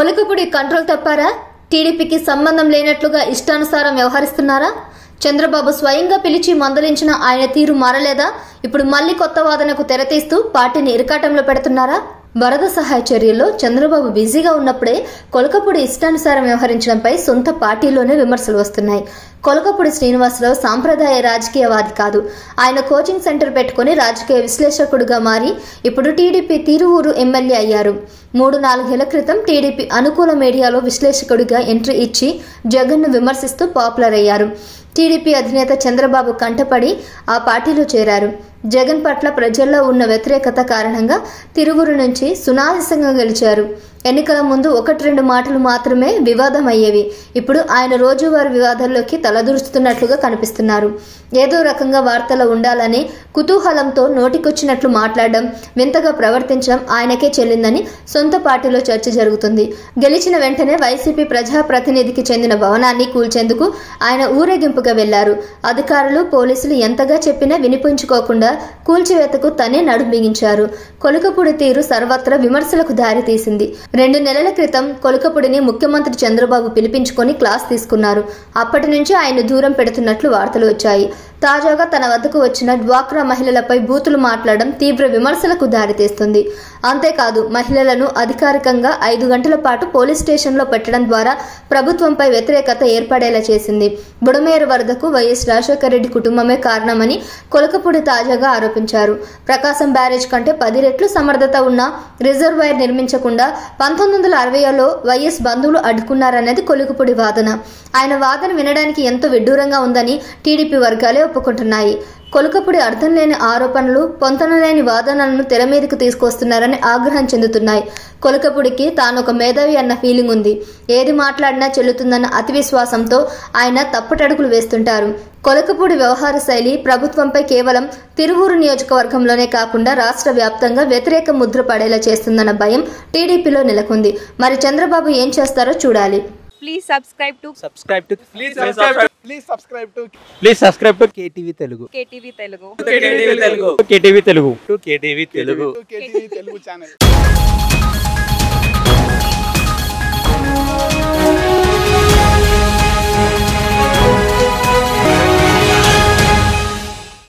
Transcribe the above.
కొలుకుపుడి control తప్పారా టీడీపీకి సంబంధం లేనట్లుగా ఇష్టానుసారం వ్యవహరిస్తున్నారా చంద్రబాబు స్వయంగా పిలిచి మందలించిన ఆయన తీరు మారలేదా ఇప్పుడు మళ్లీ కొత్త వాదనకు తెరతీస్తూ పార్టీని ఇరకాటంలో పెడుతున్నారా వరద సహాయ చర్యల్లో చంద్రబాబు బిజీగా ఉన్నప్పుడే కొలకపూడి ఇష్టానుసారం వ్యవహరించడంపై సొంత పార్టీలోనే విమర్శలు వస్తున్నాయి కొలకపూడి శ్రీనివాసరావు సాంప్రదాయ రాజకీయవాది కాదు ఆయన కోచింగ్ సెంటర్ పెట్టుకుని రాజకీయ విశ్లేషకుడుగా మారి ఇప్పుడు టీడీపీ తిరువూరు ఎమ్మెల్యే అయ్యారు మూడు నాలుగేళ్ల క్రితం టీడీపీ అనుకూల మీడియాలో విశ్లేషకుడిగా ఎంట్రీ ఇచ్చి జగన్ను విమర్శిస్తూ పాపులర్ అయ్యారు టీడీపీ అధినేత చంద్రబాబు కంటపడి ఆ పార్టీలో చేరారు జగన్ పట్ల ప్రజల్లో ఉన్న వ్యతిరేకత కారణంగా తిరుగురు నుంచి సునాయాసంగా గెలిచారు ఎన్నికల ముందు ఒకటి రెండు మాటలు మాత్రమే వివాదం అయ్యేవి ఇప్పుడు ఆయన రోజువారీ వివాదాల్లోకి తలదూరుస్తున్నట్లుగా కనిపిస్తున్నారు ఏదో రకంగా వార్తలో ఉండాలని కుతూహలంతో నోటికొచ్చినట్లు మాట్లాడడం వింతగా ప్రవర్తించడం ఆయనకే చెల్లిందని సొంత పార్టీలో చర్చ జరుగుతుంది గెలిచిన వెంటనే వైసీపీ ప్రజాప్రతినిధికి చెందిన భవనాన్ని కూల్చేందుకు ఆయన ఊరేగింపుగా వెళ్లారు అధికారులు పోలీసులు ఎంతగా చెప్పినా వినిపించుకోకుండా కూల్చివేతకు తనే నడుంబిగించారు కొలుకపూడి తీరు సర్వత్రా విమర్శలకు దారితీసింది రెండు నెలల క్రితం కొలుకపూడిని ముఖ్యమంత్రి చంద్రబాబు పిలిపించుకొని క్లాస్ తీసుకున్నారు అప్పటి నుంచి ఆయన దూరం పెడుతున్నట్లు వార్తలు వచ్చాయి తాజాగా తన వద్దకు వచ్చిన డ్వాక్రా మహిళలపై బూతులు మాట్లాడడం తీవ్ర విమర్శలకు దారితీస్తుంది అంతేకాదు మహిళలను అధికారికంగా ఐదు గంటల పాటు పోలీస్ స్టేషన్లో పెట్టడం ద్వారా ప్రభుత్వంపై వ్యతిరేకత ఏర్పడేలా చేసింది బుడమేరు వరదకు వైఎస్ రాజశేఖర రెడ్డి కుటుంబమే కారణమని కొలకపూడి తాజాగా ఆరోపించారు ప్రకాశం బ్యారేజ్ కంటే పది రెట్లు సమర్థత ఉన్న రిజర్వాయర్ నిర్మించకుండా పంతొమ్మిది వందల అరవైలో వైఎస్ బంధువులు అడ్డుకున్నారనేది కొలుకుపూడి వాదన ఆయన వాదన వినడానికి ఎంతో విడ్డూరంగా ఉందని టీడీపీ వర్గాలే ఒప్పుకుంటున్నాయి కొలుకపుడి అర్థం లేని ఆరోపణలు పొంతనలేని వాదనలను తెర మీదకు తీసుకొస్తున్నారని ఆగ్రహం చెందుతున్నాయి కొలకపుడికి తాను ఒక మేధావి అన్న ఫీలింగ్ ఉంది ఏది మాట్లాడినా చెల్లుతుందన్న అతి విశ్వాసంతో ఆయన తప్పుటడుగులు వేస్తుంటారు కొలకపూడి వ్యవహార శైలి ప్రభుత్వంపై కేవలం తిరువూరు నియోజకవర్గంలోనే కాకుండా రాష్ట్ర వ్యాప్తంగా వ్యతిరేక ముద్ర పడేలా చేస్తుందన్న భయం టీడీపీలో నెలకొంది మరి చంద్రబాబు ఏం చేస్తారో చూడాలి Please subscribe to subscribe to Please subscribe. Please subscribe to please subscribe to KTV Telugu KTV Telugu. KTV Telugu. KTV Telugu to KTV Telugu to KTV Telugu channel.